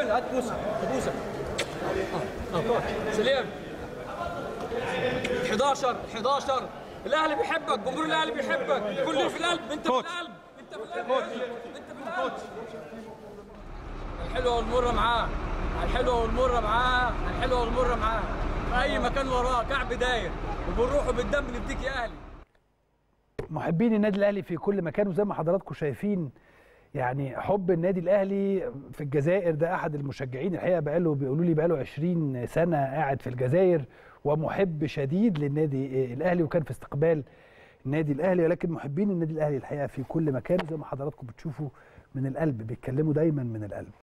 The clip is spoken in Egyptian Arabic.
وين هات بوسه بوسه اه اه سليم 11 11 الاهلي بيحبك جمهور الاهلي بيحبك كل اللي في القلب انت في القلب انت في القلب انت في القلب الحلوه والمره معاه الحلوه والمره معاه الحلوه والمره معاه في اي مكان وراه كعب داير وبالروح وبالدم نديك يا اهلي محبين النادي الاهلي في كل مكان وزي ما حضراتكم شايفين يعني حب النادي الاهلي في الجزائر ده احد المشجعين الحقيقه بقاله بيقولوا لي بقاله 20 سنه قاعد في الجزائر ومحب شديد للنادي الاهلي وكان في استقبال النادي الاهلي ولكن محبين النادي الاهلي الحقيقه في كل مكان زي ما حضراتكم بتشوفوا من القلب بيتكلموا دايما من القلب